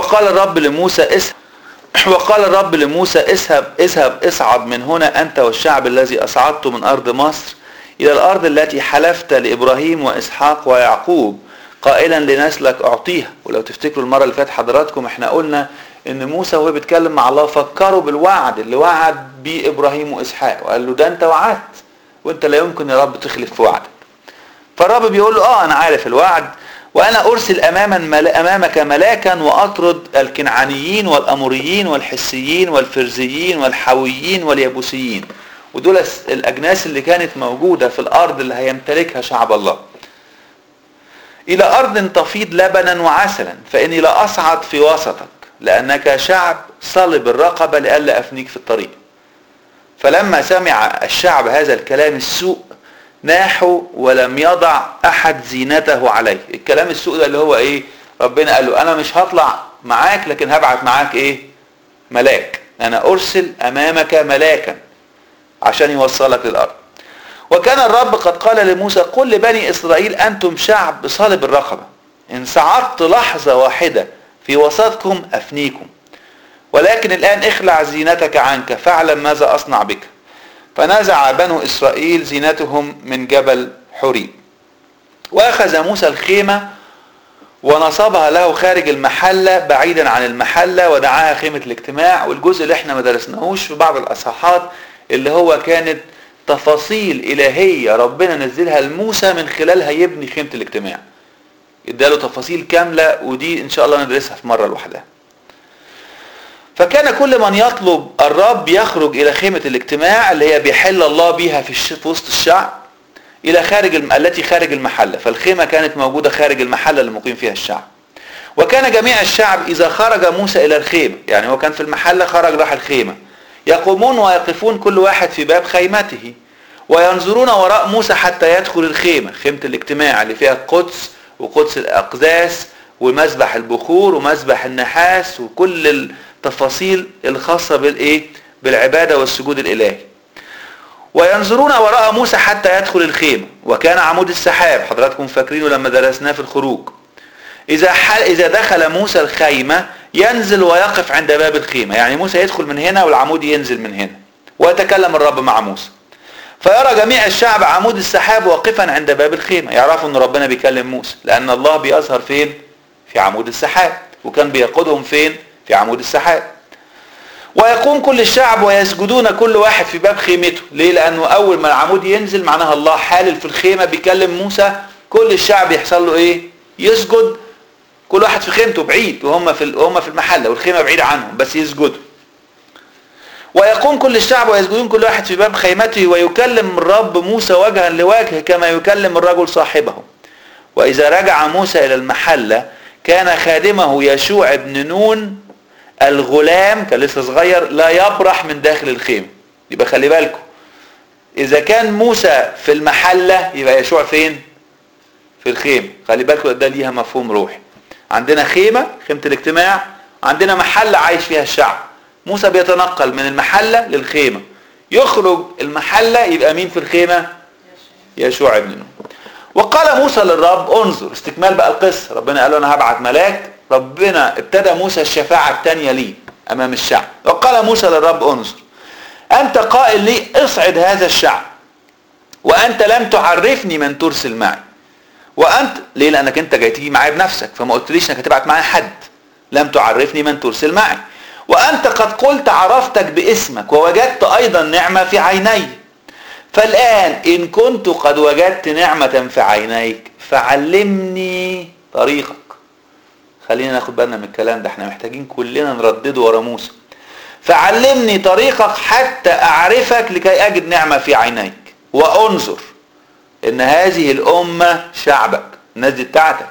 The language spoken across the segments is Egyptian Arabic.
وقال الرب لموسى اسهب وقال الرب لموسى اذهب اذهب اصعد من هنا انت والشعب الذي اصعدته من ارض مصر الى الارض التي حلفت لابراهيم واسحاق ويعقوب قائلا لنسلك اعطيها ولو تفتكروا المره اللي فاتت حضراتكم احنا قلنا ان موسى وهو بيتكلم مع الله فكروا بالوعد اللي وعد بيه ابراهيم واسحاق وقال له ده انت وعدت وانت لا يمكن يا رب تخلف في وعدك فالرب بيقول له اه انا عارف الوعد وانا ارسل اماما امامك ملاكا واطرد الكنعانيين والاموريين والحسيين والفرزيين والحويين واليبوسيين ودول الاجناس اللي كانت موجوده في الارض اللي هيمتلكها شعب الله الى ارض تفيض لبنا وعسلا فاني لا اصعد في وسطك لانك شعب صلب الرقبه لئلا افنيك في الطريق فلما سمع الشعب هذا الكلام السوء ناحوا ولم يضع احد زينته عليه الكلام السوء ده اللي هو ايه ربنا قال له انا مش هطلع معاك لكن هبعت معاك ايه ملاك انا ارسل امامك ملاكا عشان يوصلك للارض وكان الرب قد قال لموسى قل لبني اسرائيل انتم شعب صلب الرقبه ان صعدت لحظه واحده في وسطكم افنيكم ولكن الان اخلع زينتك عنك فاعلم ماذا اصنع بك فنزع بنو إسرائيل زينتهم من جبل حريب وأخذ موسى الخيمة ونصبها له خارج المحلة بعيدا عن المحلة ودعاها خيمة الاجتماع والجزء اللي احنا ما درسناهوش في بعض الأصحاحات اللي هو كانت تفاصيل إلهية ربنا نزلها لموسى من خلالها يبني خيمة الاجتماع اداله تفاصيل كاملة ودي ان شاء الله ندرسها في مرة لوحدها فكان كل من يطلب الرب يخرج الى خيمة الاجتماع اللي هي بيحل الله بيها في, الش... في وسط الشعب الى خارج الم... التي خارج المحلة فالخيمة كانت موجودة خارج المحلة اللي مقيم فيها الشعب وكان جميع الشعب اذا خرج موسى الى الخيمة يعني هو كان في المحلة خرج راح الخيمة يقومون ويقفون كل واحد في باب خيمته وينظرون وراء موسى حتى يدخل الخيمة خيمة الاجتماع اللي فيها القدس وقدس الأقداس ومسبح البخور ومسبح النحاس وكل التفاصيل الخاصة بالايه بالعبادة والسجود الإلهي وينظرون وراء موسى حتى يدخل الخيمة وكان عمود السحاب حضراتكم فاكرينه لما درسناه في الخروج إذا حل إذا دخل موسى الخيمة ينزل ويقف عند باب الخيمة يعني موسى يدخل من هنا والعمود ينزل من هنا ويتكلم الرب مع موسى فيرى جميع الشعب عمود السحاب واقفا عند باب الخيمة يعرفوا ان ربنا بيكلم موسى لان الله بيظهر فين في عمود السحاب وكان بيقودهم فين في عمود السحاب ويقوم كل الشعب ويسجدون كل واحد في باب خيمته ليه لانه اول ما العمود ينزل معناها الله حالل في الخيمة بيكلم موسى كل الشعب يحصل له ايه يسجد كل واحد في خيمته بعيد وهم في وهم في المحله والخيمه بعيده عنهم بس يسجدوا ويقوم كل الشعب ويسجدون كل واحد في باب خيمته ويكلم الرب موسى وجها لوجه كما يكلم الرجل صاحبه وإذا رجع موسى إلى المحلة كان خادمه يشوع بن نون الغلام كان لسه صغير لا يبرح من داخل الخيمة يبقى خلي بالكم إذا كان موسى في المحلة يبقى يشوع فين في الخيمة خلي بالكم ده ليها مفهوم روحي عندنا خيمة خيمة الاجتماع عندنا محلة عايش فيها الشعب موسى بيتنقل من المحلة للخيمة يخرج المحلة يبقى مين في الخيمة يشوع ابن نون وقال موسى للرب انظر استكمال بقى القصة ربنا قال له انا هبعت ملاك ربنا ابتدى موسى الشفاعة الثانية ليه امام الشعب وقال موسى للرب انظر انت قائل لي اصعد هذا الشعب وانت لم تعرفني من ترسل معي وانت ليه لانك انت جاي تيجي معايا بنفسك فما قلتليش انك هتبعت معايا حد لم تعرفني من ترسل معي وأنت قد قلت عرفتك باسمك ووجدت أيضا نعمة في عيني فالآن إن كنت قد وجدت نعمة في عينيك فعلمني طريقك خلينا ناخد بالنا من الكلام ده احنا محتاجين كلنا نردده ورا موسى فعلمني طريقك حتى أعرفك لكي أجد نعمة في عينيك وأنظر إن هذه الأمة شعبك الناس دي بتاعتك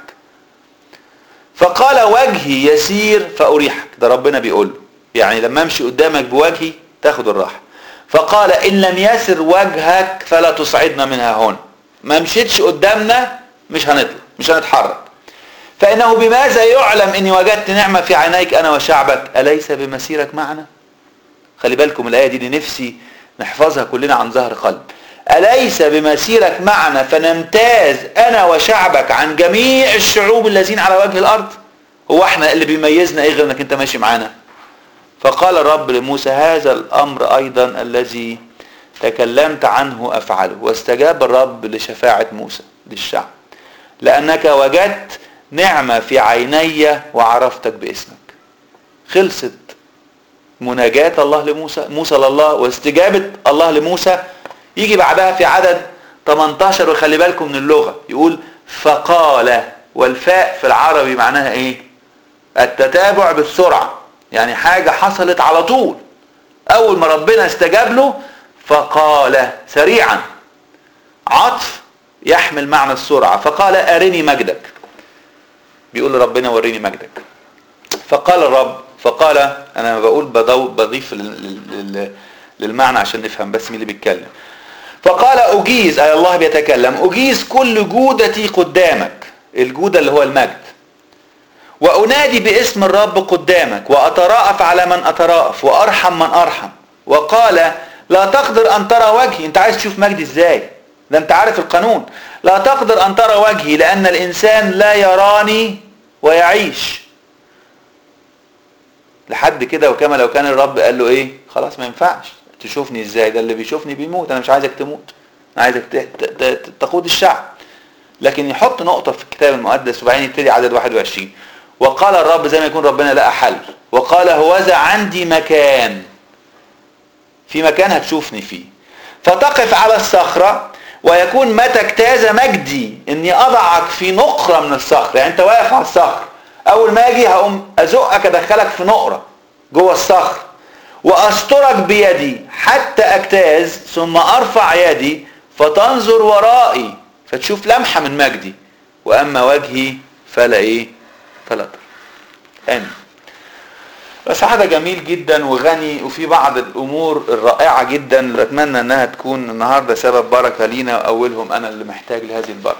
فقال وجهي يسير فأريحك ده ربنا بيقول له يعني لما امشي قدامك بوجهي تاخد الراحة فقال إن لم يسر وجهك فلا تصعدنا منها هون ما مشيتش قدامنا مش هنطلع مش هنتحرك فإنه بماذا يعلم إني وجدت نعمة في عينيك أنا وشعبك أليس بمسيرك معنا خلي بالكم الآية دي, دي نفسي نحفظها كلنا عن ظهر قلب أليس بمسيرك معنا فنمتاز أنا وشعبك عن جميع الشعوب الذين على وجه الأرض هو احنا اللي بيميزنا ايه غير انك انت ماشي معانا فقال الرب لموسى هذا الامر ايضا الذي تكلمت عنه افعله واستجاب الرب لشفاعة موسى للشعب لانك وجدت نعمة في عيني وعرفتك باسمك خلصت مناجاة الله لموسى موسى لله واستجابة الله لموسى يجي بعدها في عدد 18 وخلي بالكم من اللغة يقول فقال والفاء في العربي معناها ايه التتابع بالسرعة يعني حاجة حصلت على طول اول ما ربنا استجاب له فقال سريعا عطف يحمل معنى السرعة فقال ارني مجدك بيقول لربنا وريني مجدك فقال الرب فقال انا بقول بضيف للمعنى عشان نفهم بس مين اللي بيتكلم فقال اجيز اي الله بيتكلم اجيز كل جودتي قدامك الجودة اللي هو المجد وانادي باسم الرب قدامك واتراءف على من اتراءف وارحم من ارحم وقال لا تقدر ان ترى وجهي انت عايز تشوف مجدي ازاي ده انت عارف القانون لا تقدر ان ترى وجهي لان الانسان لا يراني ويعيش لحد كده وكما لو كان الرب قال له ايه خلاص ما ينفعش تشوفني ازاي ده اللي بيشوفني بيموت انا مش عايزك تموت انا عايزك تقود الشعب لكن يحط نقطة في الكتاب المقدس وبعدين يبتدي عدد 21 وقال الرب زي ما يكون ربنا لقى حل وقال هوذا عندي مكان في مكان هتشوفني فيه فتقف على الصخرة ويكون متى اجتاز مجدي اني اضعك في نقرة من الصخر يعني انت واقف على الصخر اول ما اجي هقوم ازقك ادخلك في نقرة جوه الصخر واسترك بيدي حتى اجتاز ثم ارفع يدي فتنظر ورائي فتشوف لمحة من مجدي واما وجهي فلا ايه فلا ترى امين بس هذا جميل جدا وغني وفي بعض الامور الرائعة جدا اتمنى انها تكون النهاردة سبب بركة لينا اولهم انا اللي محتاج لهذه البركة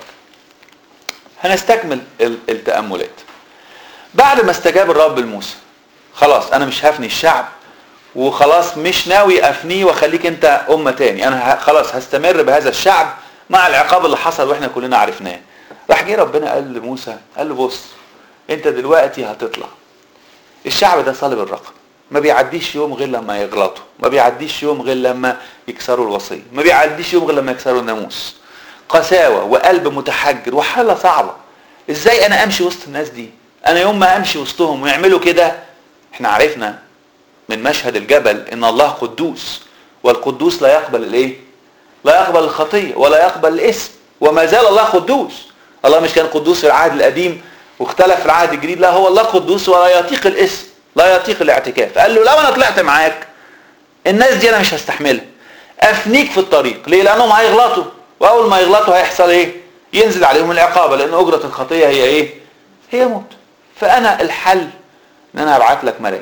هنستكمل التأملات بعد ما استجاب الرب لموسى خلاص انا مش هفني الشعب وخلاص مش ناوي افنيه واخليك انت امه تاني انا خلاص هستمر بهذا الشعب مع العقاب اللي حصل واحنا كلنا عرفناه راح جه ربنا قال لموسى قال له بص انت دلوقتي هتطلع الشعب ده صلب الرقم ما بيعديش يوم غير لما يغلطوا ما بيعديش يوم غير لما يكسروا الوصيه ما بيعديش يوم غير لما يكسروا الناموس قساوه وقلب متحجر وحاله صعبه ازاي انا امشي وسط الناس دي انا يوم ما امشي وسطهم ويعملوا كده احنا عرفنا من مشهد الجبل ان الله قدوس والقدوس لا يقبل الايه لا يقبل الخطيه ولا يقبل الاسم وما زال الله قدوس الله مش كان قدوس في العهد القديم واختلف في العهد الجديد لا هو الله قدوس ولا يطيق الاسم لا يطيق الاعتكاف قال له لو انا طلعت معاك الناس دي انا مش هستحملها افنيك في الطريق ليه لانهم هيغلطوا واول ما يغلطوا هيحصل ايه ينزل عليهم العقابه لان اجره الخطيه هي ايه هي موت فانا الحل ان انا ابعت لك ملاك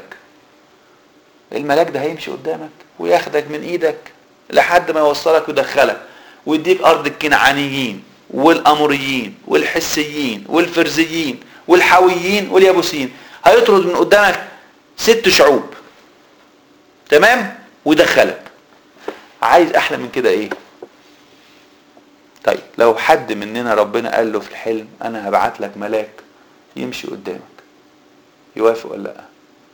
الملاك ده هيمشي قدامك وياخدك من ايدك لحد ما يوصلك ويدخلك ويديك ارض الكنعانيين والاموريين والحسيين والفرزيين والحويين واليابوسيين هيطرد من قدامك ست شعوب تمام ويدخلك عايز احلى من كده ايه طيب لو حد مننا ربنا قال له في الحلم انا هبعت لك ملاك يمشي قدامك يوافق ولا لا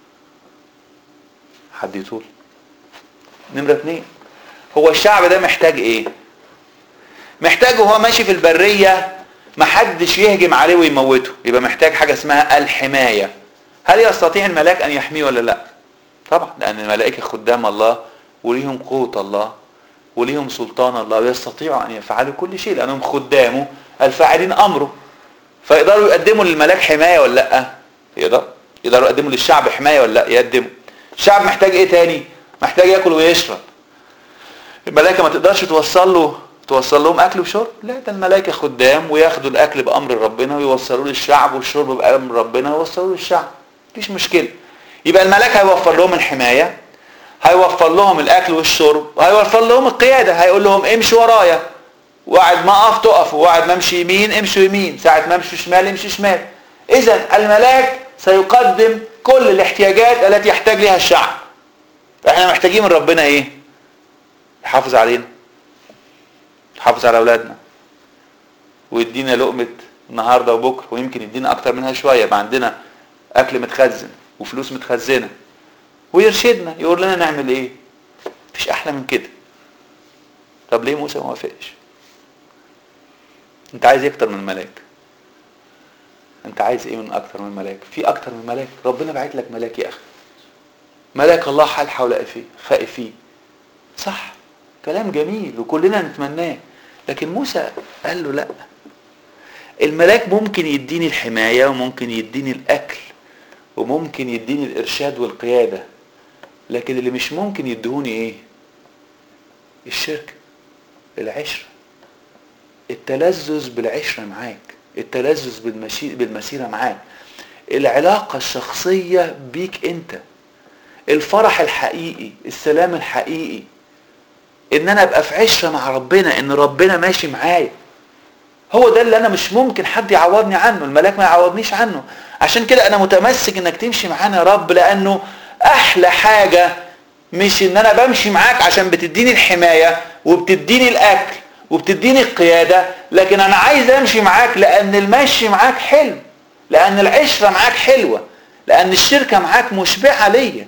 حد يطول نمرة اتنين هو الشعب ده محتاج ايه محتاج وهو ماشي في البرية محدش يهجم عليه ويموته يبقى محتاج حاجة اسمها الحماية هل يستطيع الملاك ان يحميه ولا لا طبعا لان الملائكة خدام الله وليهم قوة الله وليهم سلطان الله ويستطيعوا ان يفعلوا كل شيء لانهم خدامه الفاعلين امره فيقدروا يقدموا للملاك حماية ولا لا يقدر يقدروا يقدموا للشعب حماية ولا لا يقدموا الشعب محتاج ايه تاني محتاج ياكل ويشرب الملائكة ما تقدرش توصل له توصل لهم اكل وشرب لا ده الملائكة خدام وياخدوا الاكل بامر ربنا ويوصلوه للشعب والشرب بامر ربنا ويوصلوه للشعب مفيش مشكلة يبقى الملاك هيوفر لهم الحماية هيوفر لهم الاكل والشرب وهيوفر لهم القيادة هيقول لهم امشوا ورايا وقعد ما اقف تقفوا وقعد ما امشي يمين امشوا يمين ساعة ما امشوا شمال امشي شمال اذا الملاك سيقدم كل الاحتياجات التي يحتاج لها الشعب احنا محتاجين من ربنا ايه يحافظ علينا يحافظ على اولادنا ويدينا لقمة النهاردة وبكرة ويمكن يدينا اكتر منها شوية يبقى عندنا اكل متخزن وفلوس متخزنه ويرشدنا يقول لنا نعمل ايه مفيش احلى من كده طب ليه موسى ما وافقش انت عايز ايه اكتر من ملاك انت عايز ايه من اكتر من ملاك في اكتر من ملاك ربنا بعت لك ملاك يا اخي ملاك الله حال حول فيه خائفيه صح كلام جميل وكلنا نتمناه لكن موسى قال له لا الملاك ممكن يديني الحماية وممكن يديني الأكل وممكن يديني الإرشاد والقيادة لكن اللي مش ممكن يدهوني إيه الشركة العشرة التلذذ بالعشرة معاك التلذذ بالمشي... بالمسيرة معاك العلاقة الشخصية بيك انت الفرح الحقيقي السلام الحقيقي ان انا ابقى في عشرة مع ربنا ان ربنا ماشي معايا هو ده اللي انا مش ممكن حد يعوضني عنه الملاك ما يعوضنيش عنه عشان كده انا متمسك انك تمشي معانا يا رب لانه احلى حاجة مش ان انا بمشي معاك عشان بتديني الحماية وبتديني الاكل وبتديني القيادة لكن انا عايز امشي معاك لان المشي معاك حلو لان العشرة معاك حلوة لان الشركة معاك مشبعة ليا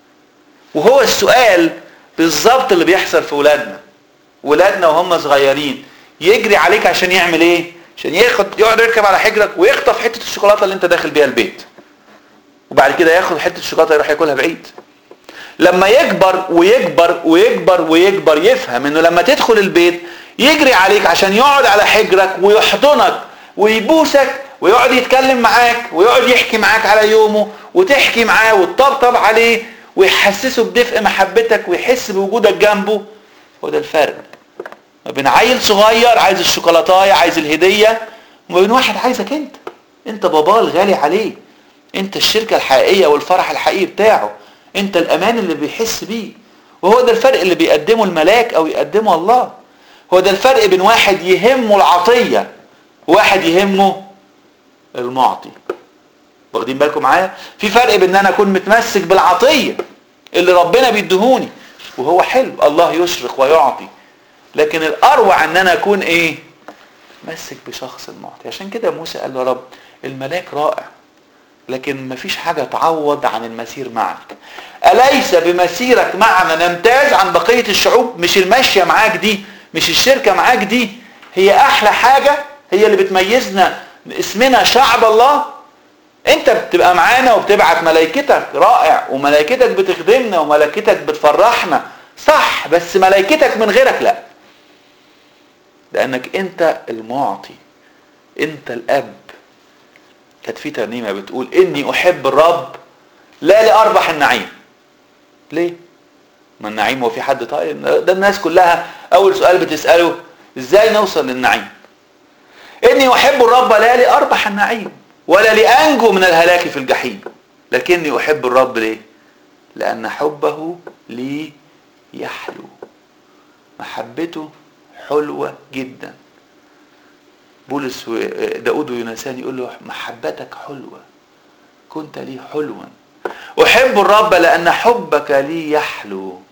وهو السؤال بالظبط اللي بيحصل في ولادنا ولادنا وهم صغيرين يجري عليك عشان يعمل ايه عشان ياخد يقعد يركب على حجرك ويخطف حته الشوكولاته اللي انت داخل بيها البيت وبعد كده ياخد حته الشوكولاته يروح ياكلها بعيد لما يكبر ويكبر ويكبر ويكبر يفهم انه لما تدخل البيت يجري عليك عشان يقعد على حجرك ويحضنك ويبوسك ويقعد يتكلم معاك ويقعد يحكي معاك على يومه وتحكي معاه وتطبطب عليه ويحسسه بدفء محبتك ويحس بوجودك جنبه هو ده الفرق ما بين عيل صغير عايز الشوكولاتايه عايز الهديه وما بين واحد عايزك انت انت باباه الغالي عليه انت الشركه الحقيقيه والفرح الحقيقي بتاعه انت الامان اللي بيحس بيه وهو ده الفرق اللي بيقدمه الملاك او يقدمه الله هو ده الفرق بين واحد يهمه العطيه وواحد يهمه المعطي واخدين بالكم معايا في فرق بين ان انا اكون متمسك بالعطيه اللي ربنا بيديهوني وهو حلو الله يشرق ويعطي لكن الاروع ان انا اكون ايه مسك بشخص المعطي عشان كده موسى قال له يا رب الملاك رائع لكن مفيش حاجة تعوض عن المسير معك أليس بمسيرك معنا نمتاز عن بقية الشعوب مش الماشية معاك دي مش الشركة معاك دي هي أحلى حاجة هي اللي بتميزنا اسمنا شعب الله انت بتبقى معانا وبتبعت ملائكتك رائع وملائكتك بتخدمنا وملائكتك بتفرحنا صح بس ملائكتك من غيرك لا لانك انت المعطي انت الاب كانت في ترنيمه بتقول اني احب الرب لا لاربح النعيم ليه ما النعيم هو في حد طيب ده الناس كلها اول سؤال بتساله ازاي نوصل للنعيم اني احب الرب لا لاربح النعيم ولا لانجو من الهلاك في الجحيم لكني احب الرب ليه لان حبه لي يحلو محبته حلوة جدا بولس داود ويونسان يقول له محبتك حلوة كنت لي حلوا أحب الرب لأن حبك لي يحلو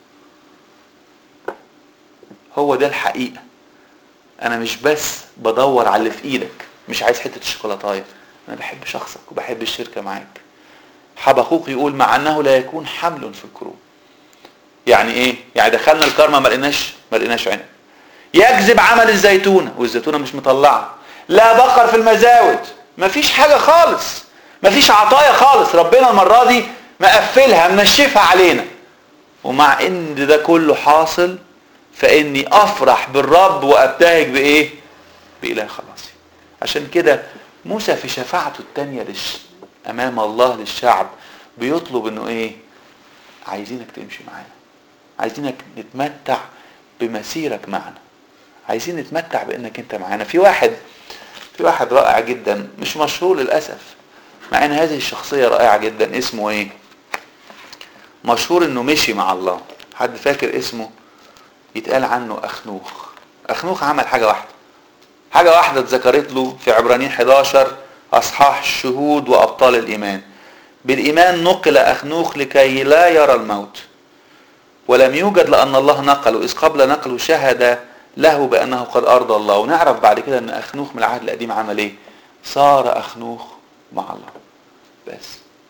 هو ده الحقيقة أنا مش بس بدور على اللي في إيدك مش عايز حتة الشوكولاتاية أنا بحب شخصك وبحب الشركة معاك حبقوق يقول مع أنه لا يكون حمل في الكروب يعني ايه يعني دخلنا الكرمة ما لقيناش ما لقيناش عنب يكذب عمل الزيتونة والزيتونة مش مطلعة لا بقر في المزاود مفيش حاجة خالص مفيش عطايا خالص ربنا المرة دي مقفلها منشفها علينا ومع ان ده كله حاصل فاني افرح بالرب وابتهج بايه باله خلاصي عشان كده موسى في شفاعته التانية للش... امام الله للشعب بيطلب انه ايه عايزينك تمشي معانا عايزينك نتمتع بمسيرك معنا عايزين نتمتع بانك انت معانا في واحد في واحد رائع جدا مش مشهور للاسف مع ان هذه الشخصيه رائعه جدا اسمه ايه مشهور انه مشي مع الله حد فاكر اسمه يتقال عنه اخنوخ اخنوخ عمل حاجه واحده حاجه واحده اتذكرت له في عبرانيين 11 اصحاح الشهود وابطال الايمان بالايمان نقل اخنوخ لكي لا يرى الموت ولم يوجد لأن الله نقله إذ قبل نقله شهد له بأنه قد أرضى الله ونعرف بعد كده أن أخنوخ من العهد القديم عمل إيه صار أخنوخ مع الله بس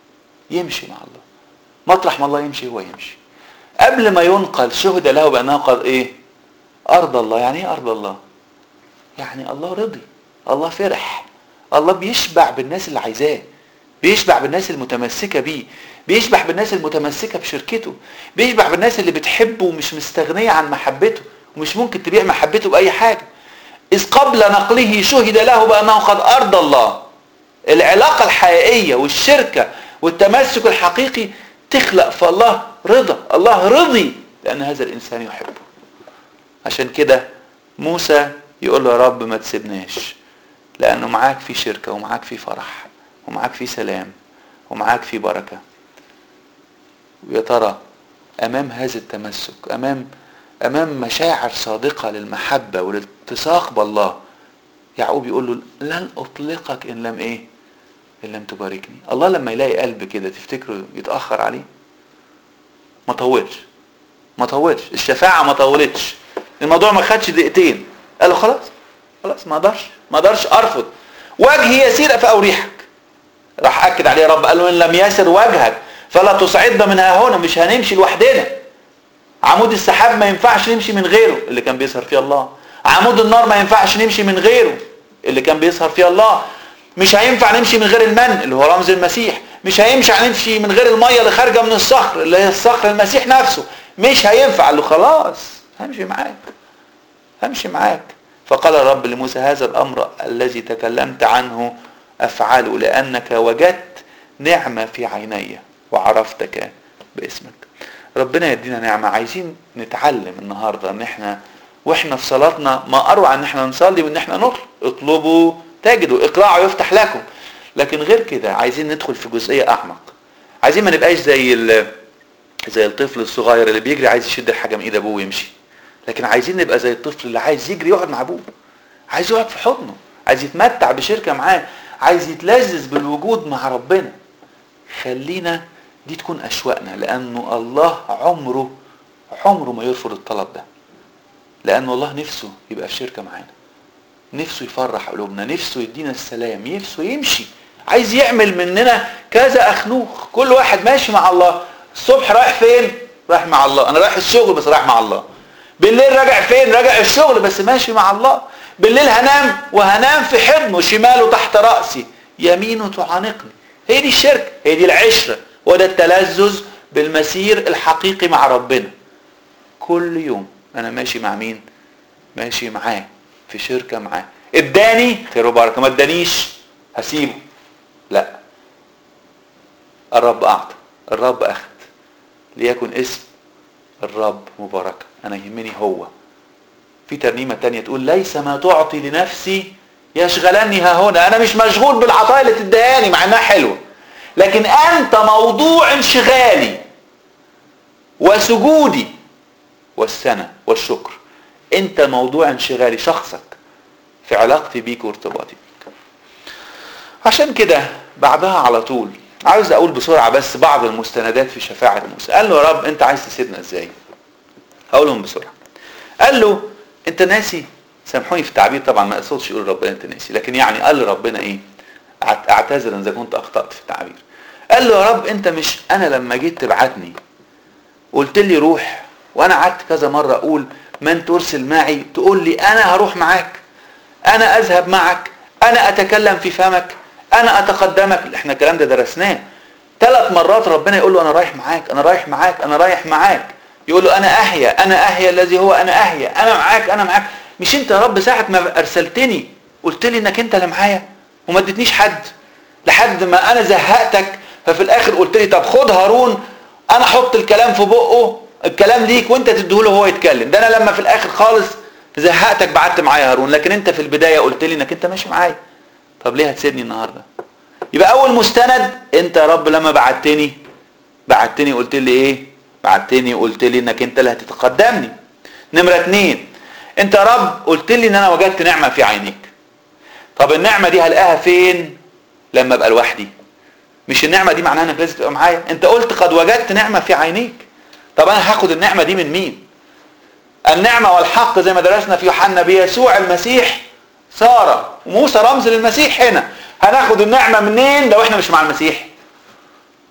يمشي مع الله مطرح ما الله يمشي هو يمشي قبل ما ينقل شهد له بانه قد ايه ارض الله يعني ايه ارض الله يعني الله رضي الله فرح الله بيشبع بالناس اللي عايزاه بيشبع بالناس المتمسكة بيه بيشبع بالناس المتمسكة بشركته بيشبع بالناس اللي بتحبه ومش مستغنية عن محبته ومش ممكن تبيع محبته بأي حاجة إذ قبل نقله شهد له بأنه قد أرضى الله العلاقة الحقيقية والشركة والتمسك الحقيقي تخلق في الله رضا الله رضي لأن هذا الإنسان يحبه عشان كده موسى يقول له يا رب ما تسيبناش لأنه معاك في شركة ومعاك في فرح ومعاك في سلام ومعاك في بركة ويا ترى أمام هذا التمسك أمام أمام مشاعر صادقة للمحبة والالتصاق بالله يعقوب يقول له لن أطلقك إن لم إيه إن لم تباركني الله لما يلاقي قلب كده تفتكره يتأخر عليه ما طولش ما طولش الشفاعة ما طولتش الموضوع ما خدش دقيقتين قال له خلاص خلاص ما اقدرش ما اقدرش ارفض وجهي يسير فاوريحك راح اكد عليه رب قال له ان لم يسر وجهك فلا تصعدنا من ها هنا مش هنمشي لوحدنا عمود السحاب ما ينفعش نمشي من غيره اللي كان بيظهر فيه الله عمود النار ما ينفعش نمشي من غيره اللي كان بيظهر فيه الله مش هينفع نمشي من غير المن اللي هو رمز المسيح مش هينفع نمشي من غير الميه اللي خارجه من الصخر اللي هي الصخر المسيح نفسه مش هينفع قال له خلاص همشي معاك همشي معاك فقال الرب لموسى هذا الامر الذي تكلمت عنه افعله لانك وجدت نعمه في عيني وعرفتك باسمك ربنا يدينا نعمه عايزين نتعلم النهارده ان احنا واحنا في صلاتنا ما اروع ان احنا نصلي وان احنا نطلب اطلبوا تجدوا اقرعوا يفتح لكم لكن غير كده عايزين ندخل في جزئيه اعمق عايزين ما نبقاش زي زي الطفل الصغير اللي بيجري عايز يشد الحاجه من ايد ابوه ويمشي لكن عايزين نبقى زي الطفل اللي عايز يجري يقعد مع ابوه عايز يقعد في حضنه عايز يتمتع بشركه معاه عايز يتلذذ بالوجود مع ربنا خلينا دي تكون اشواقنا لانه الله عمره عمره ما يرفض الطلب ده لانه الله نفسه يبقى في شركه معانا نفسه يفرح قلوبنا نفسه يدينا السلام نفسه يمشي عايز يعمل مننا كذا اخنوخ كل واحد ماشي مع الله الصبح رايح فين رايح مع الله انا رايح الشغل بس رايح مع الله بالليل راجع فين راجع الشغل بس ماشي مع الله بالليل هنام وهنام في حضنه شماله تحت رأسي يمينه تعانقني هي دي الشركة هي دي العشرة وده التلذذ بالمسير الحقيقي مع ربنا كل يوم انا ماشي مع مين ماشي معاه في شركة معاه اداني خير وبركة ما ادانيش هسيبه لا الرب اعطى الرب اخذ ليكن اسم الرب مباركة انا يهمني هو في ترنيمة تانية تقول ليس ما تعطي لنفسي يشغلني ها هنا انا مش مشغول بالعطايا اللي تدهاني مع انها حلوة لكن انت موضوع انشغالي وسجودي والسنة والشكر انت موضوع انشغالي شخصك في علاقتي بيك وارتباطي بيك عشان كده بعدها على طول عاوز اقول بسرعة بس بعض المستندات في شفاعة موسى قال له يا رب انت عايز تسيبنا ازاي هقولهم بسرعة قال له انت ناسي سامحوني في التعبير طبعا ما اقصدش يقول ربنا انت ناسي لكن يعني قال لربنا ايه اعتذر اذا كنت اخطأت في التعبير قال له يا رب انت مش انا لما جيت تبعتني قلت لي روح وانا قعدت كذا مرة اقول من ترسل معي تقول لي انا هروح معاك انا اذهب معك انا اتكلم في فمك انا اتقدمك احنا الكلام ده درسناه ثلاث مرات ربنا يقول له انا رايح معاك انا رايح معاك انا رايح معاك يقول له انا احيا انا احيا الذي هو انا احيا انا معاك انا معاك مش انت يا رب ساعه ما ارسلتني قلت لي انك انت اللي معايا وما اديتنيش حد لحد ما انا زهقتك ففي الاخر قلت لي طب خد هارون انا احط الكلام في بقه الكلام ليك وانت تديهوله هو يتكلم ده انا لما في الاخر خالص زهقتك بعت معايا هارون لكن انت في البدايه قلت لي انك انت ماشي معايا طب ليه هتسيبني النهارده يبقى اول مستند انت يا رب لما بعتني بعتني قلت لي ايه بعتني قلت لي انك انت اللي هتتقدمني نمرة اتنين انت يا رب قلت لي ان انا وجدت نعمة في عينيك طب النعمة دي هلاقيها فين لما ابقى لوحدي مش النعمة دي معناها انك لازم تبقى معايا انت قلت قد وجدت نعمة في عينيك طب انا هاخد النعمة دي من مين النعمة والحق زي ما درسنا في يوحنا بيسوع المسيح سارة وموسى رمز للمسيح هنا هناخد النعمة منين لو احنا مش مع المسيح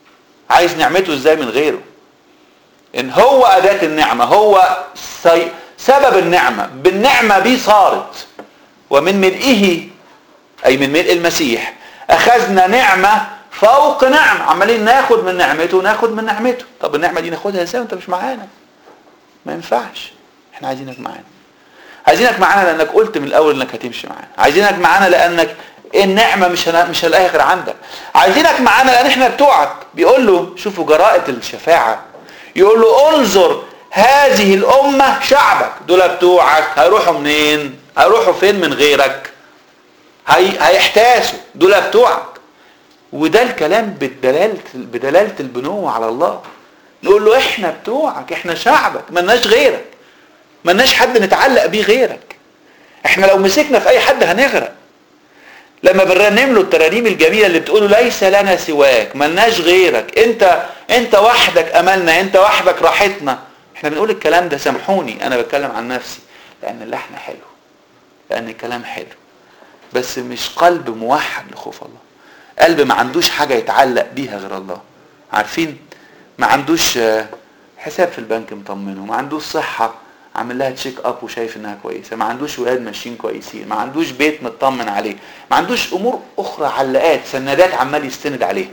عايز نعمته ازاي من غيره ان هو اداة النعمة هو سي... سبب النعمة بالنعمة بيه صارت ومن ملئه اي من ملء المسيح اخذنا نعمة فوق نعمة عمالين ناخد من نعمته وناخد من نعمته طب النعمة دي ناخدها ازاي وانت مش معانا ما ينفعش احنا عايزينك معانا عايزينك معانا لانك قلت من الاول انك هتمشي معانا عايزينك معانا لانك النعمة مش هن... مش هنلاقيها غير عندك عايزينك معانا لان احنا بتوعك بيقول له شوفوا جراءة الشفاعة يقول له انظر هذه الامة شعبك دول بتوعك هيروحوا منين هيروحوا فين من غيرك هي... هيحتاسوا دول بتوعك وده الكلام بدلالة بدلالة البنوة على الله نقول له احنا بتوعك احنا شعبك ملناش غيرك ملناش حد نتعلق بيه غيرك احنا لو مسكنا في اي حد هنغرق لما بنرنم له الترانيم الجميله اللي بتقول ليس لنا سواك ملناش غيرك انت انت وحدك املنا انت وحدك راحتنا احنا بنقول الكلام ده سامحوني انا بتكلم عن نفسي لان اللحن حلو لان الكلام حلو بس مش قلب موحد لخوف الله قلب ما عندوش حاجه يتعلق بيها غير الله عارفين ما عندوش حساب في البنك مطمنه ما عندوش صحه عامل لها تشيك اب وشايف انها كويسه ما عندوش ولاد ماشيين كويسين ما عندوش بيت مطمن عليه ما عندوش امور اخرى علقات سندات عمال يستند عليها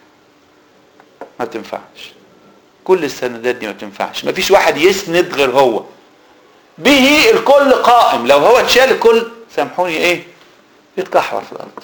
ما بتنفعش كل السندات دي ما بتنفعش ما فيش واحد يسند غير هو به الكل قائم لو هو اتشال الكل سامحوني ايه يتكحور في الارض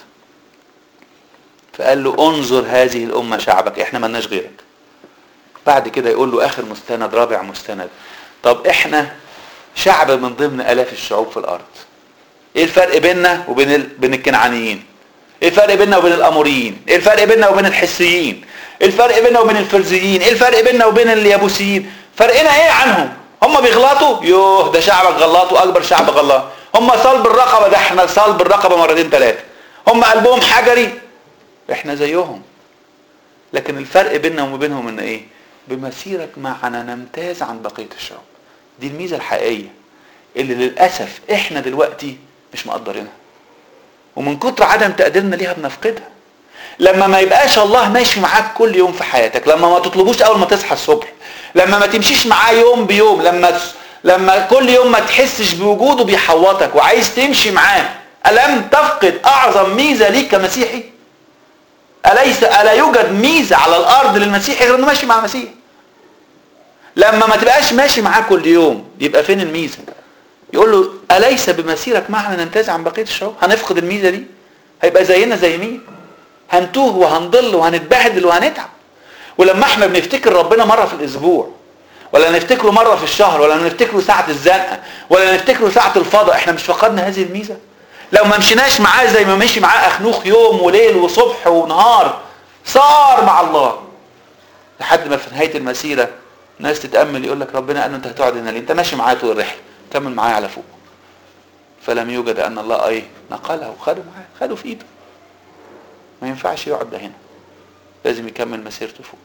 فقال له انظر هذه الامه شعبك احنا ملناش غيرك بعد كده يقول له اخر مستند رابع مستند طب احنا شعب من ضمن الاف الشعوب في الارض ايه الفرق بيننا وبين ال... بين الكنعانيين ايه الفرق بيننا وبين الاموريين ايه الفرق بيننا وبين الحسيين ايه الفرق بيننا وبين الفرزيين ايه الفرق بيننا وبين اليابوسيين فرقنا ايه عنهم هم بيغلطوا يوه ده شعبك غلط واكبر شعب غلط هم صلب الرقبه ده احنا صلب الرقبه مرتين ثلاثه هم قلبهم حجري احنا زيهم لكن الفرق بيننا وبينهم ان ايه بمسيرك معنا نمتاز عن بقيه الشعوب دي الميزه الحقيقيه اللي للاسف احنا دلوقتي مش مقدرينها ومن كتر عدم تقديرنا ليها بنفقدها لما ما يبقاش الله ماشي معاك كل يوم في حياتك لما ما تطلبوش اول ما تصحى الصبح لما ما تمشيش معاه يوم بيوم لما لما كل يوم ما تحسش بوجوده بيحوطك وعايز تمشي معاه ألم تفقد أعظم ميزة ليك كمسيحي؟ أليس ألا يوجد ميزة على الأرض للمسيحي غير إنه ماشي مع المسيح؟ لما ما تبقاش ماشي معاه كل يوم يبقى فين الميزة؟ يقول له أليس بمسيرك معنا نمتاز عن بقية الشعوب؟ هنفقد الميزة دي؟ هيبقى زينا زي مين؟ هنتوه وهنضل وهنتبهدل وهنتعب ولما احنا بنفتكر ربنا مرة في الأسبوع ولا نفتكره مرة في الشهر ولا نفتكره ساعة الزنقة ولا نفتكره ساعة الفضاء احنا مش فقدنا هذه الميزة لو ما مشيناش معاه زي ما مشي معاه أخنوخ يوم وليل وصبح ونهار صار مع الله لحد ما في نهاية المسيرة ناس تتأمل يقول لك ربنا قال له انت هتقعد هنا ليه انت ماشي معايا طول الرحلة كمل معايا على فوق فلم يوجد ان الله ايه نقله وخده معاه خده في ايده ما ينفعش يقعد ده هنا لازم يكمل مسيرته فوق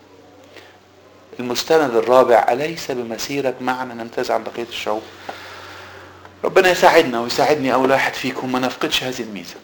المستند الرابع أليس بمسيرك معنا نمتاز عن بقية الشعوب ربنا يساعدنا ويساعدني أول واحد فيكم ما نفقدش هذه الميزة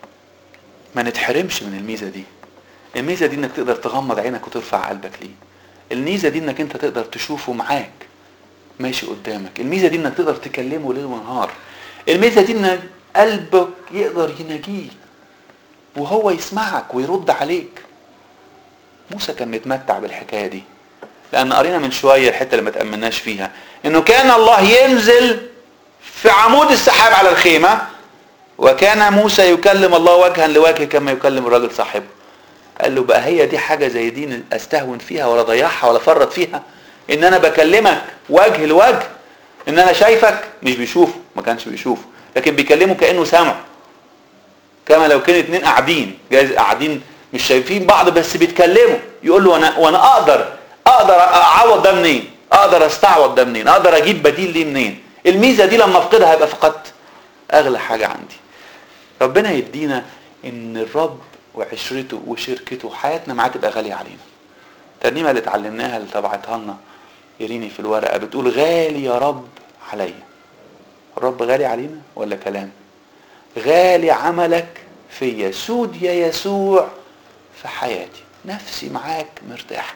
ما نتحرمش من الميزة دي الميزة دي انك تقدر تغمض عينك وترفع قلبك ليه الميزة دي انك انت تقدر تشوفه معاك ماشي قدامك الميزة دي انك تقدر تكلمه ليل ونهار الميزة دي ان قلبك يقدر يناجيه وهو يسمعك ويرد عليك موسى كان متمتع بالحكاية دي لان قرينا من شوية الحتة اللي ما تأمناش فيها انه كان الله ينزل في عمود السحاب على الخيمة وكان موسى يكلم الله وجها لوجه كما يكلم الراجل صاحبه قال له بقى هي دي حاجة زي دي استهون فيها ولا ضيعها ولا فرط فيها ان انا بكلمك وجه لوجه ان انا شايفك مش بيشوفه ما كانش بيشوفه لكن بيكلمه كانه سامع كما لو كان اتنين قاعدين جايز قاعدين مش شايفين بعض بس بيتكلموا يقول له وانا وانا اقدر اقدر اعوض ده منين اقدر استعوض ده منين اقدر اجيب بديل ليه منين الميزه دي لما افقدها يبقى فقدت اغلى حاجه عندي ربنا يدينا ان الرب وعشرته وشركته وحياتنا معاه تبقى غاليه علينا الترنيمه اللي اتعلمناها اللي طبعتها لنا يريني في الورقه بتقول غالي يا رب عليا الرب غالي علينا ولا كلام غالي عملك فيا سود يا يسوع في حياتي نفسي معاك مرتاح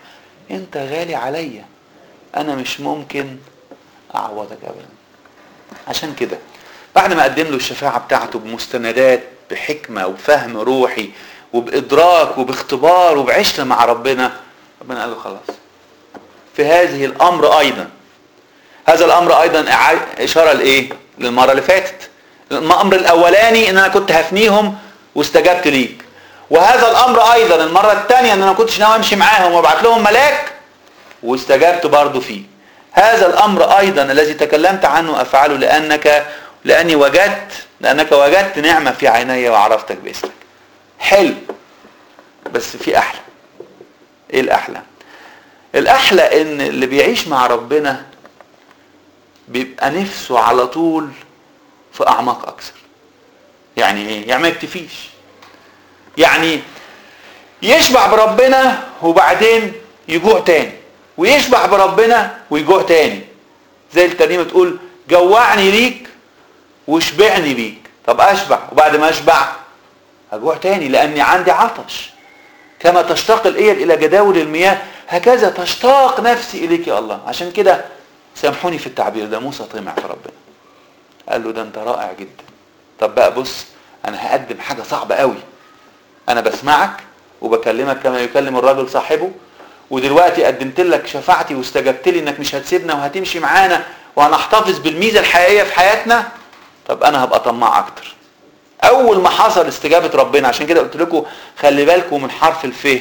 انت غالي عليا انا مش ممكن اعوضك ابدا عشان كده بعد ما قدم له الشفاعة بتاعته بمستندات بحكمة وفهم روحي وبإدراك وباختبار وبعشرة مع ربنا ربنا قال له خلاص في هذه الأمر أيضا هذا الأمر أيضا إعا- إشارة لإيه؟ للمرة اللي فاتت الأمر الأولاني إن أنا كنت هفنيهم واستجبت ليك وهذا الأمر أيضا المرة الثانية إن أنا ما كنتش ناوي أمشي معاهم وأبعت لهم ملاك واستجبت برضه فيه هذا الأمر أيضا الذي تكلمت عنه أفعله لأنك لأني وجدت لأنك وجدت نعمة في عيني وعرفتك باسمك حلو بس في أحلى إيه الأحلى الأحلى إن اللي بيعيش مع ربنا بيبقى نفسه على طول في أعماق أكثر يعني إيه؟ يعني ما يكتفيش يعني يشبع بربنا وبعدين يجوع تاني ويشبع بربنا ويجوع تاني زي الترنيمه تقول جوعني ليك واشبعني بيك طب اشبع وبعد ما اشبع هجوع تاني لاني عندي عطش كما تشتاق الايد الى جداول المياه هكذا تشتاق نفسي اليك يا الله عشان كده سامحوني في التعبير ده موسى طمع في ربنا قال له ده انت رائع جدا طب بقى بص انا هقدم حاجه صعبه قوي انا بسمعك وبكلمك كما يكلم الرجل صاحبه ودلوقتي قدمت لك شفاعتي واستجبت لي انك مش هتسيبنا وهتمشي معانا وهنحتفظ بالميزه الحقيقيه في حياتنا طب انا هبقى طماع اكتر اول ما حصل استجابه ربنا عشان كده قلت لكم خلي بالكم من حرف الف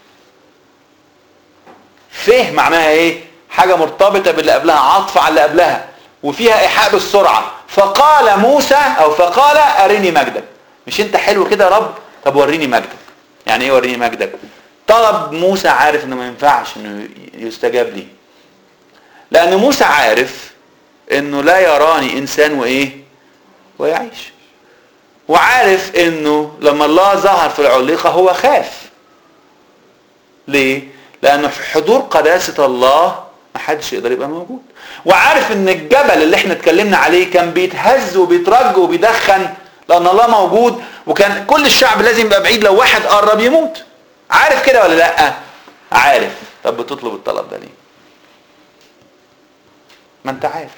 فه معناها ايه حاجه مرتبطه باللي قبلها عطف على اللي قبلها وفيها ايحاء بالسرعه فقال موسى او فقال ارني مجدك مش انت حلو كده يا رب طب وريني مجدك يعني ايه وريني مجدك طلب موسى عارف انه ما ينفعش انه يستجاب ليه لان موسى عارف انه لا يراني انسان وايه ويعيش وعارف انه لما الله ظهر في العليقه هو خاف ليه لانه في حضور قداسه الله ما حدش يقدر يبقى موجود وعارف ان الجبل اللي احنا اتكلمنا عليه كان بيتهز وبيترج وبيدخن لان الله موجود وكان كل الشعب لازم يبقى بعيد لو واحد قرب يموت عارف كده ولا لا عارف طب بتطلب الطلب ده ليه ما انت عارف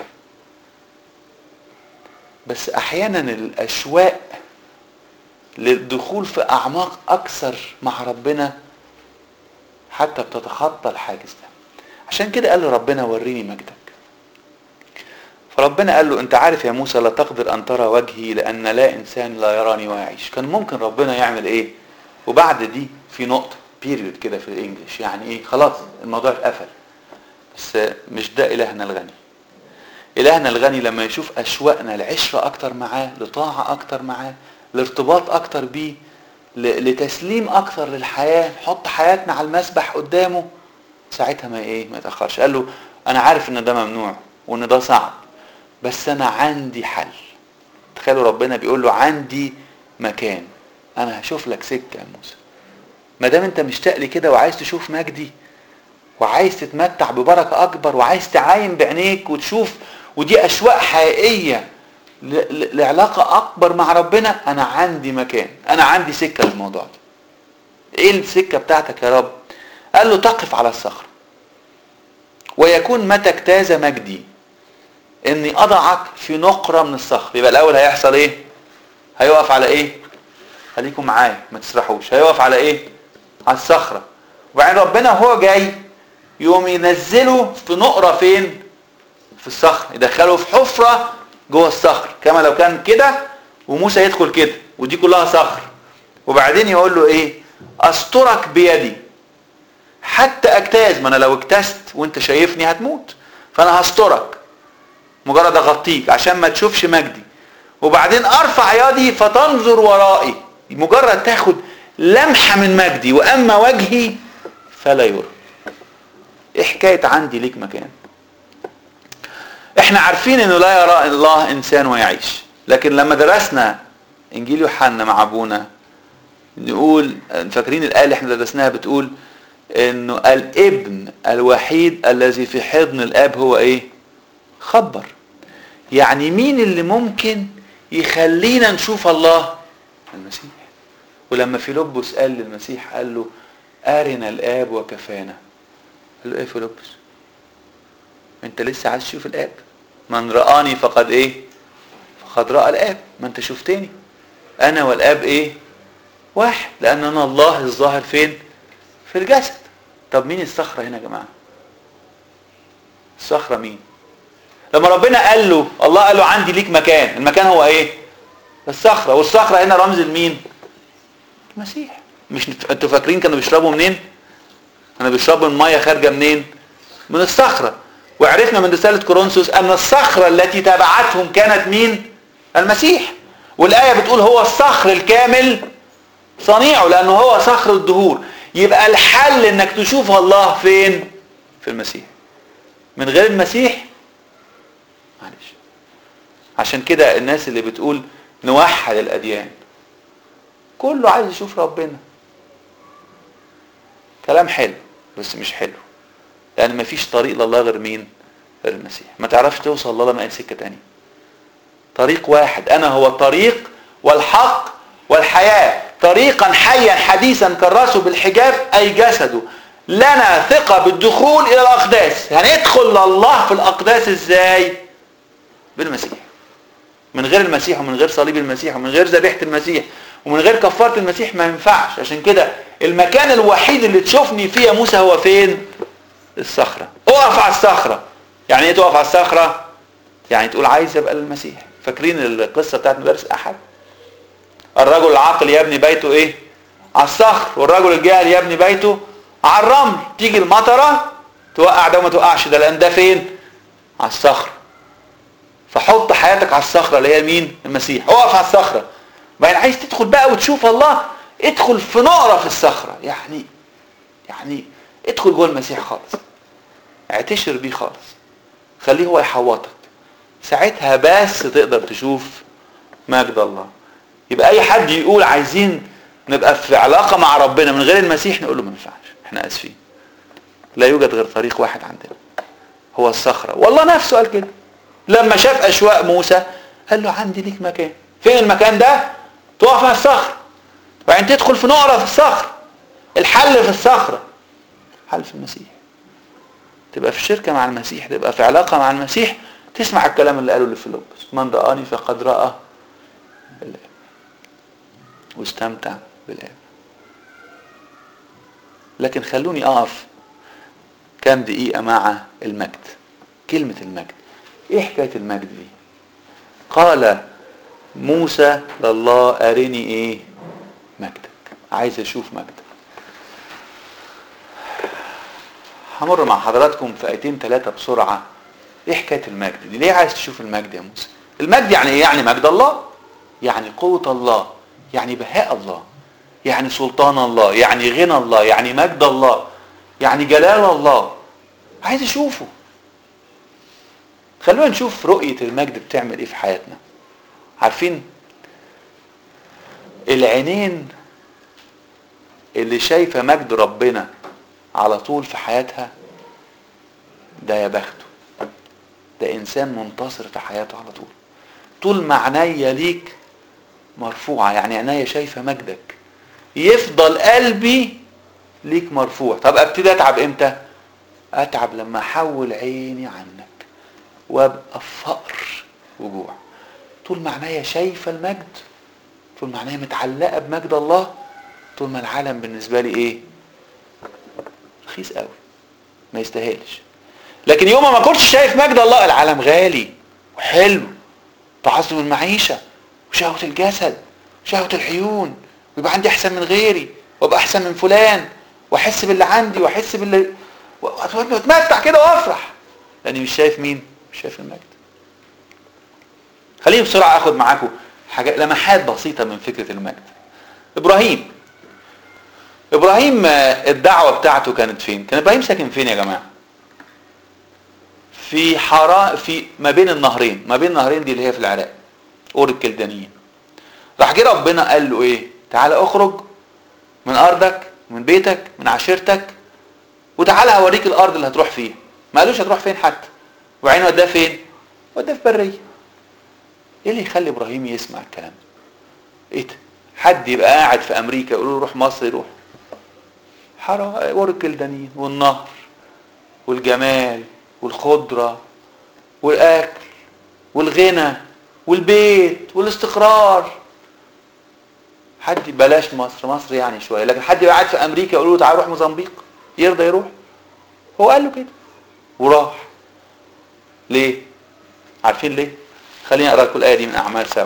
بس احيانا الاشواق للدخول في اعماق اكثر مع ربنا حتى بتتخطى الحاجز ده عشان كده قال له ربنا وريني مجدك فربنا قال له انت عارف يا موسى لا تقدر ان ترى وجهي لان لا انسان لا يراني ويعيش كان ممكن ربنا يعمل ايه وبعد دي في نقطه بيريود كده في الانجليش يعني ايه خلاص الموضوع اتقفل بس مش ده الهنا الغني الهنا الغني لما يشوف اشواقنا لعشره اكتر معاه لطاعه اكتر معاه لارتباط اكتر بيه ل- لتسليم اكتر للحياه نحط حياتنا على المسبح قدامه ساعتها ما ايه ما يتاخرش قال له انا عارف ان ده ممنوع وان ده صعب بس انا عندي حل تخيلوا ربنا بيقول له عندي مكان انا هشوف لك سكه يا موسى ما دام انت مشتاق لي كده وعايز تشوف مجدي وعايز تتمتع ببركه اكبر وعايز تعاين بعينيك وتشوف ودي اشواق حقيقيه ل- ل- لعلاقه اكبر مع ربنا انا عندي مكان انا عندي سكه للموضوع ده ايه السكه بتاعتك يا رب قال له تقف على الصخره ويكون متى اجتاز مجدي اني اضعك في نقره من الصخر يبقى الاول هيحصل ايه هيقف على ايه خليكم معايا ما تسرحوش هيقف على ايه على الصخره وبعدين ربنا هو جاي يقوم ينزله في نقره فين في الصخر يدخله في حفره جوه الصخر كما لو كان كده وموسى يدخل كده ودي كلها صخر وبعدين يقول له ايه استرك بيدي حتى اجتاز ما انا لو اجتزت وانت شايفني هتموت فانا هسترك مجرد اغطيك عشان ما تشوفش مجدي وبعدين ارفع يدي فتنظر ورائي مجرد تاخد لمحة من مجدي واما وجهي فلا يرى ايه حكاية عندي ليك مكان احنا عارفين انه لا يرى الله انسان ويعيش لكن لما درسنا انجيل يوحنا مع ابونا نقول فاكرين الايه اللي احنا درسناها بتقول انه الابن الوحيد الذي في حضن الاب هو ايه خبر يعني مين اللي ممكن يخلينا نشوف الله المسيح ولما فيلبس قال للمسيح قال له ارنا الاب وكفانا قال له ايه فيلبس انت لسه عايز تشوف الاب من رآني فقد ايه فقد رأى الاب ما انت شفتني انا والاب ايه واحد لان انا الله الظاهر فين في الجسد طب مين الصخرة هنا يا جماعة الصخرة مين لما ربنا قال له الله قال له عندي ليك مكان المكان هو ايه الصخرة والصخرة هنا رمز لمين المسيح مش انتوا فاكرين كانوا بيشربوا منين كانوا بيشربوا المية خارجة منين من الصخرة وعرفنا من رسالة كورنثوس ان الصخرة التي تبعتهم كانت مين المسيح والآية بتقول هو الصخر الكامل صنيعه لانه هو صخر الدهور يبقى الحل انك تشوف الله فين في المسيح من غير المسيح معلش عشان كده الناس اللي بتقول نوحد الاديان كله عايز يشوف ربنا كلام حلو بس مش حلو لان مفيش طريق لله غير مين غير المسيح ما تعرفش توصل لله ما سكه تانية طريق واحد انا هو الطريق والحق والحياه طريقا حيا حديثا كرسه بالحجاب اي جسده لنا ثقة بالدخول الى الاقداس هندخل لله في الاقداس ازاي بالمسيح من غير المسيح ومن غير صليب المسيح ومن غير ذبيحة المسيح ومن غير كفارة المسيح ما ينفعش عشان كده المكان الوحيد اللي تشوفني فيه يا موسى هو فين الصخرة اقف على الصخرة يعني ايه تقف على الصخرة يعني تقول عايز ابقى المسيح فاكرين القصة بتاعت مدرس احد الرجل العاقل يبني بيته ايه على الصخر والرجل الجاهل يبني بيته على الرمل تيجي المطرة توقع ده وما توقعش ده لان ده فين على الصخر فحط حياتك على الصخرة اللي هي مين المسيح اقف على الصخرة بعدين عايز تدخل بقى وتشوف الله ادخل في نقرة في الصخرة يعني يعني ادخل جوه المسيح خالص اعتشر بيه خالص خليه هو يحوطك ساعتها بس تقدر تشوف مجد الله يبقى اي حد يقول عايزين نبقى في علاقة مع ربنا من غير المسيح نقول له ما ينفعش احنا اسفين لا يوجد غير طريق واحد عندنا هو الصخرة والله نفسه قال كده لما شاف اشواق موسى قال له عندي ليك مكان فين المكان ده تقف على الصخر وبعدين تدخل في نقرة في الصخر الحل في الصخرة حل في المسيح تبقى في شركة مع المسيح تبقى في علاقة مع المسيح تسمع الكلام اللي قاله لفيلبس من رآني فقد رأى الآب واستمتع بالآب لكن خلوني أقف كام دقيقة مع المجد كلمة المجد ايه حكاية المجد دي قال موسى لله أرني ايه مجدك عايز اشوف مجدك همر مع حضراتكم في ايتين ثلاثة بسرعة ايه حكاية المجد دي ليه عايز تشوف المجد يا موسى المجد يعني ايه يعني مجد الله يعني قوة الله يعني بهاء الله يعني سلطان الله يعني غنى الله يعني مجد الله يعني جلال الله عايز اشوفه خلونا نشوف رؤية المجد بتعمل ايه في حياتنا عارفين العينين اللي شايفة مجد ربنا على طول في حياتها ده يا بخته ده انسان منتصر في حياته على طول طول ما عينيا ليك مرفوعة يعني عينيا شايفة مجدك يفضل قلبي ليك مرفوع طب ابتدي اتعب امتى اتعب لما احول عيني عنك وابقى في فقر وجوع طول ما عينيا شايفة المجد طول ما عينيا متعلقة بمجد الله طول ما العالم بالنسبة لي ايه رخيص قوي ما يستاهلش لكن يوم ما كنتش شايف مجد الله العالم غالي وحلو تعظم المعيشة وشهوة الجسد وشهوة العيون ويبقى عندي احسن من غيري وابقى احسن من فلان واحس باللي عندي واحس باللي واتمتع كده وافرح لاني مش شايف مين مش شايف المجد خليني بسرعة اخد معاكم حاجات لمحات بسيطة من فكرة المجد ابراهيم ابراهيم الدعوة بتاعته كانت فين كان ابراهيم ساكن فين يا جماعة في حراء في ما بين النهرين ما بين النهرين دي اللي هي في العراق اور الكلدانيين راح جه ربنا قال له ايه تعالى اخرج من ارضك من بيتك من عشيرتك وتعالى هوريك الارض اللي هتروح فيها ما قالوش هتروح فين حتى وبعدين وداه فين وداه في بريه ايه اللي يخلي ابراهيم يسمع الكلام ايه ده حد يبقى قاعد في امريكا يقول له روح مصر يروح حرا ور الكلدانيين والنهر والجمال والخضرة والأكل والغنى والبيت والاستقرار حد بلاش مصر مصر يعني شوية لكن حد قاعد في أمريكا يقول له تعال روح موزمبيق يرضى يروح هو قال له كده وراح ليه عارفين ليه خليني اقرا لكم الايه دي من اعمال سبعه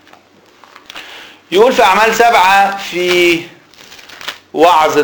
يقول في اعمال سبعه في وعظه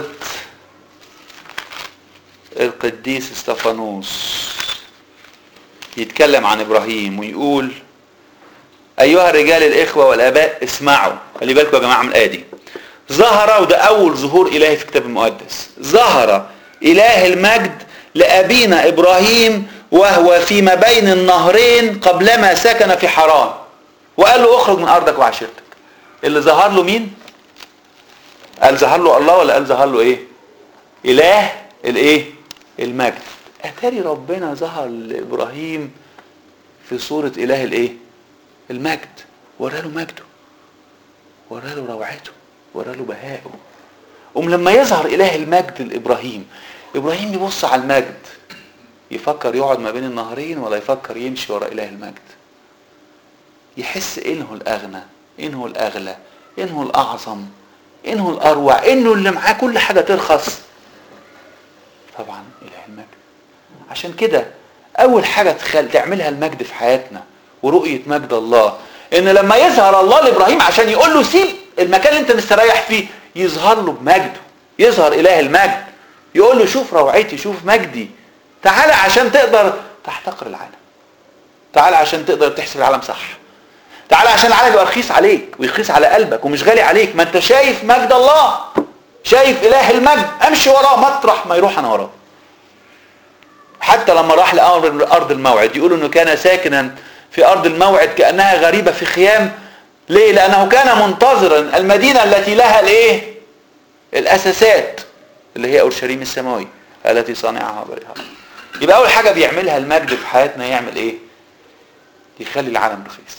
القديس استفانوس يتكلم عن ابراهيم ويقول ايها الرجال الاخوه والاباء اسمعوا خلي بالكم يا جماعه من الايه دي ظهر وده اول ظهور الهي في الكتاب المقدس ظهر اله المجد لابينا ابراهيم وهو فيما بين النهرين قبلما سكن في حران وقال له اخرج من ارضك وعشيرتك اللي ظهر له مين قال ظهر له الله ولا قال ظهر له ايه اله الايه المجد اتاري ربنا ظهر لابراهيم في صورة اله الايه المجد وراله مجده وراله روعته وراله بهائه قوم لما يظهر اله المجد لابراهيم ابراهيم يبص على المجد يفكر يقعد ما بين النهرين ولا يفكر يمشي ورا اله المجد يحس انه الاغنى انه الاغلى انه الاعظم انه الاروع انه اللي معاه كل حاجه ترخص طبعا اله المجد عشان كده اول حاجه تخل... تعملها المجد في حياتنا ورؤيه مجد الله ان لما يظهر الله لابراهيم عشان يقول له سيب المكان اللي انت مستريح فيه يظهر له بمجده يظهر اله المجد يقول له شوف روعتي شوف مجدي تعالى عشان تقدر تحتقر العالم تعالى عشان تقدر تحسب العالم صح تعالى عشان العالم يبقى رخيص عليك ويرخيص على قلبك ومش غالي عليك ما انت شايف مجد الله شايف اله المجد امشي وراه مطرح ما يروح انا وراه حتى لما راح لارض الموعد يقولوا انه كان ساكنا في ارض الموعد كانها غريبه في خيام ليه لانه كان منتظرا المدينه التي لها الايه الاساسات اللي هي اورشليم السماوي التي صانعها بريها يبقى اول حاجه بيعملها المجد في حياتنا يعمل ايه يخلي العالم رخيص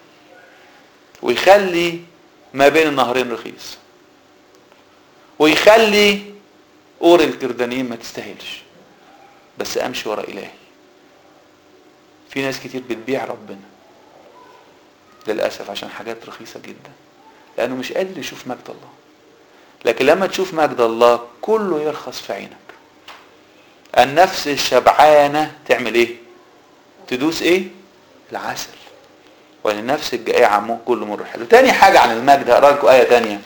ويخلي ما بين النهرين رخيص ويخلي اور الكردانيين ما تستاهلش بس امشي ورا الهي في ناس كتير بتبيع ربنا للاسف عشان حاجات رخيصه جدا لانه مش قادر يشوف مجد الله لكن لما تشوف مجد الله كله يرخص في عينك النفس الشبعانة تعمل ايه تدوس ايه العسل وللنفس الجائعة مو كله مر حلو تاني حاجة عن المجد هقرا لكم آية تانية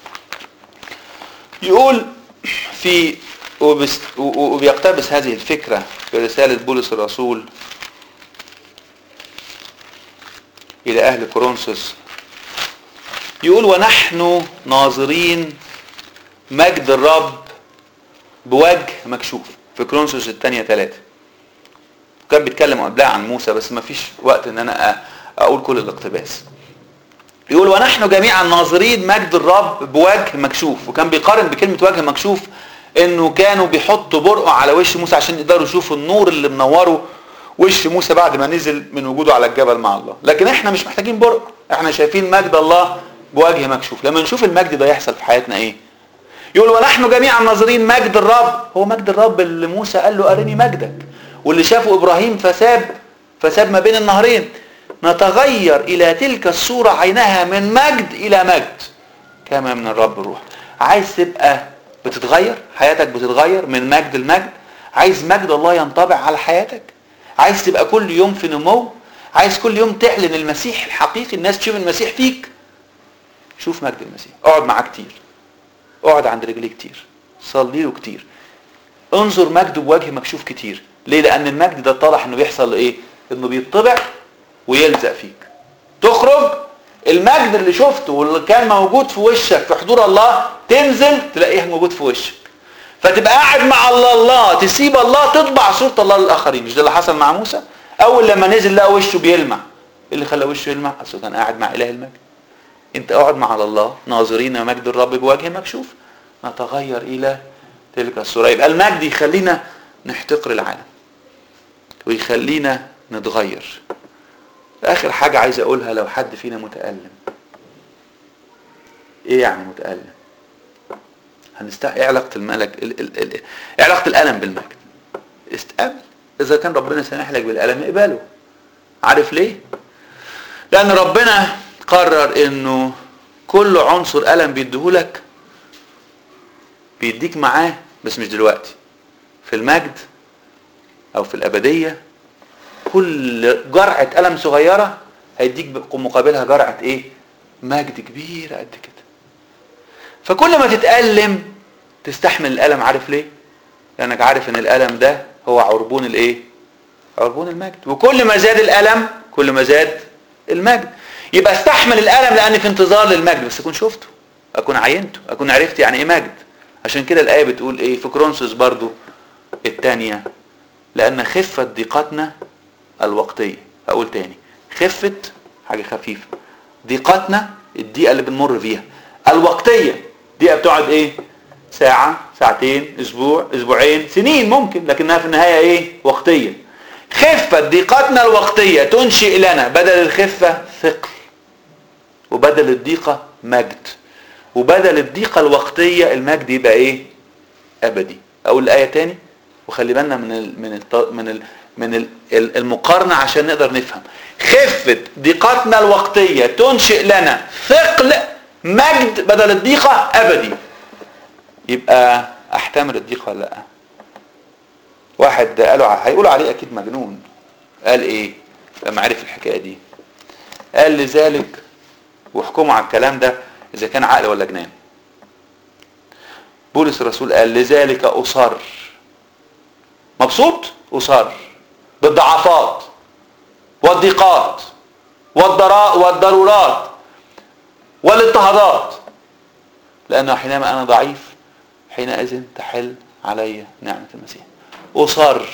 يقول في وبيقتبس هذه الفكرة في رسالة بولس الرسول إلى أهل كورنثوس يقول ونحن ناظرين مجد الرب بوجه مكشوف في كرونسوس الثانية ثلاثة كان بيتكلم قبلها عن موسى بس ما فيش وقت ان انا اقول كل الاقتباس يقول ونحن جميعا ناظرين مجد الرب بوجه مكشوف وكان بيقارن بكلمة وجه مكشوف انه كانوا بيحطوا برقع على وش موسى عشان يقدروا يشوفوا النور اللي منوره وش موسى بعد ما نزل من وجوده على الجبل مع الله لكن احنا مش محتاجين برقع احنا شايفين مجد الله بوجه مكشوف لما نشوف المجد ده يحصل في حياتنا ايه يقول ونحن جميعا ناظرين مجد الرب هو مجد الرب اللي موسى قال له ارني مجدك واللي شافه ابراهيم فساب فساب ما بين النهرين نتغير الى تلك الصورة عينها من مجد الى مجد كما من الرب الروح عايز تبقى بتتغير حياتك بتتغير من مجد لمجد عايز مجد الله ينطبع على حياتك عايز تبقى كل يوم في نمو عايز كل يوم تعلن المسيح الحقيقي الناس تشوف المسيح فيك شوف مجد المسيح اقعد معاه كتير اقعد عند رجليه كتير صلي له كتير انظر مجده بوجه مكشوف كتير ليه لان المجد ده طالع انه بيحصل ايه انه بيطبع ويلزق فيك تخرج المجد اللي شفته واللي كان موجود في وشك في حضور الله تنزل تلاقيه موجود في وشك فتبقى قاعد مع الله الله تسيب الله تطبع صورة الله للآخرين مش ده اللي حصل مع موسى أول لما نزل لقى وشه بيلمع ايه اللي خلى وشه يلمع أصله كان قاعد مع إله المجد انت اقعد مع الله ناظرين مجد الرب بوجه مكشوف نتغير الى تلك الصورة يبقى المجد يخلينا نحتقر العالم ويخلينا نتغير اخر حاجة عايز اقولها لو حد فينا متألم ايه يعني متألم هنست ايه علاقة الملك ال... ال... ال... ايه علاقة الألم بالمجد استقبل اذا كان ربنا سامح لك بالالم اقبله عارف ليه لان ربنا قرر انه كل عنصر الم بيديهولك بيديك معاه بس مش دلوقتي في المجد او في الابديه كل جرعه الم صغيره هيديك مقابلها جرعه ايه مجد كبيره قد كده فكل ما تتالم تستحمل الالم عارف ليه لانك عارف ان الالم ده هو عربون الايه عربون المجد وكل ما زاد الالم كل ما زاد المجد يبقى استحمل الالم لاني في انتظار للمجد بس اكون شفته اكون عينته اكون عرفت يعني ايه مجد عشان كده الايه بتقول ايه في كرونسوس برضو الثانيه لان خفه ضيقتنا الوقتيه اقول تاني خفه حاجه خفيفه ضيقتنا الضيقه اللي بنمر فيها الوقتيه دقيقه بتقعد ايه ساعه ساعتين اسبوع اسبوعين سنين ممكن لكنها في النهايه ايه وقتيه خفه ضيقتنا الوقتيه تنشئ لنا بدل الخفه ثقل وبدل الضيقه مجد وبدل الضيقه الوقتيه المجد يبقى ايه ابدي اقول الايه تاني وخلي بالنا من ال من ال من ال من ال المقارنه عشان نقدر نفهم خفه ضيقتنا الوقتيه تنشئ لنا ثقل مجد بدل الضيقه ابدي يبقى احتمل الضيقه ولا لا واحد قالوا هيقولوا عليه اكيد مجنون قال ايه لما عرف الحكايه دي قال لذلك واحكموا على الكلام ده اذا كان عقل ولا جنان بولس الرسول قال لذلك اصر مبسوط اصر بالضعفات والضيقات والضراء والضرورات والاضطهادات لانه حينما انا ضعيف حينئذ تحل علي نعمه المسيح اصر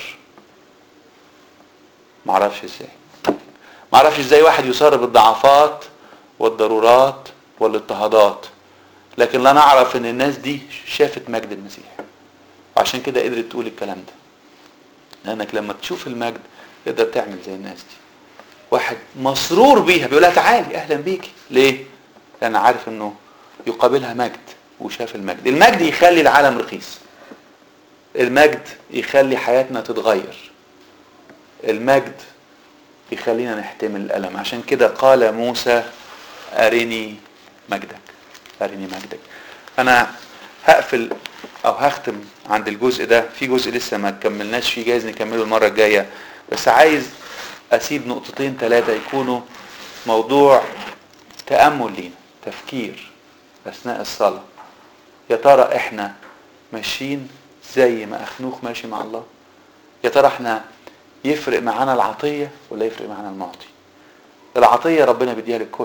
معرفش ازاي معرفش ازاي واحد يصر بالضعفات والضرورات والاضطهادات لكن لا نعرف ان الناس دي شافت مجد المسيح وعشان كده قدرت تقول الكلام ده لانك لما تشوف المجد تقدر تعمل زي الناس دي واحد مسرور بيها بيقول لها تعالي اهلا بيكي ليه لان عارف انه يقابلها مجد وشاف المجد المجد يخلي العالم رخيص المجد يخلي حياتنا تتغير المجد يخلينا نحتمل الألم عشان كده قال موسى أرني مجدك أرني مجدك أنا هقفل أو هختم عند الجزء ده في جزء لسه ما كملناش فيه جايز نكمله المرة الجاية بس عايز أسيب نقطتين ثلاثة يكونوا موضوع تأمل لينا تفكير أثناء الصلاة يا ترى إحنا ماشيين زي ما أخنوخ ماشي مع الله يا ترى إحنا يفرق معانا العطية ولا يفرق معانا المعطي العطية ربنا بيديها للكل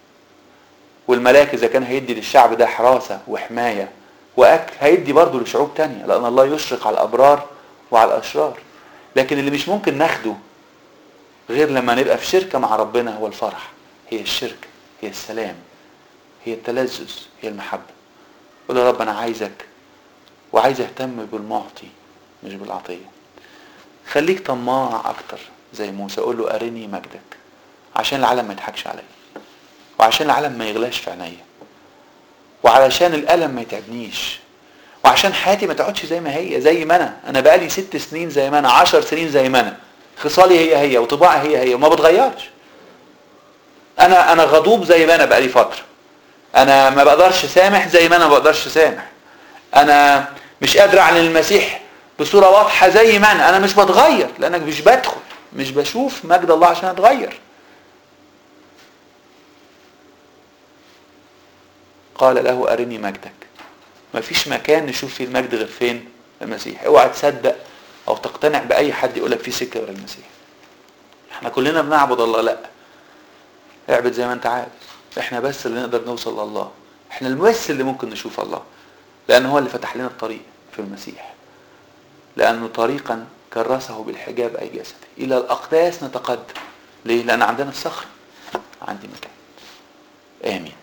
والملاك إذا كان هيدي للشعب ده حراسة وحماية وأكل هيدي برضه لشعوب تانية لأن الله يشرق على الأبرار وعلى الأشرار لكن اللي مش ممكن ناخده غير لما نبقى في شركة مع ربنا هو الفرح هي الشركة هي السلام هي التلذذ هي المحبة قول يا رب أنا عايزك وعايز أهتم بالمعطي مش بالعطية خليك طماع أكتر زي موسى قول له أرني مجدك عشان العالم ما يضحكش عليا وعشان العالم ما يغلاش في عينيا وعلشان الألم ما يتعبنيش وعشان حياتي ما تقعدش زي ما هي زي ما انا انا بقالي ست سنين زي ما انا عشر سنين زي ما انا خصالي هي هي وطباعي هي هي وما بتغيرش انا انا غضوب زي ما انا بقالي فتره انا ما بقدرش سامح زي ما انا ما بقدرش سامح انا مش قادر اعلن المسيح بصوره واضحه زي ما انا انا مش بتغير لانك مش بدخل مش بشوف مجد الله عشان اتغير قال له ارني مجدك مفيش مكان نشوف فيه المجد غير فين المسيح اوعى تصدق او تقتنع باي حد يقولك في سكه غير المسيح احنا كلنا بنعبد الله لا اعبد زي ما انت عايز احنا بس اللي نقدر نوصل لله احنا بس اللي ممكن نشوف الله لان هو اللي فتح لنا الطريق في المسيح لانه طريقا كرسه بالحجاب اي جسد الى الاقداس نتقدم ليه لان عندنا الصخر عندي مكان امين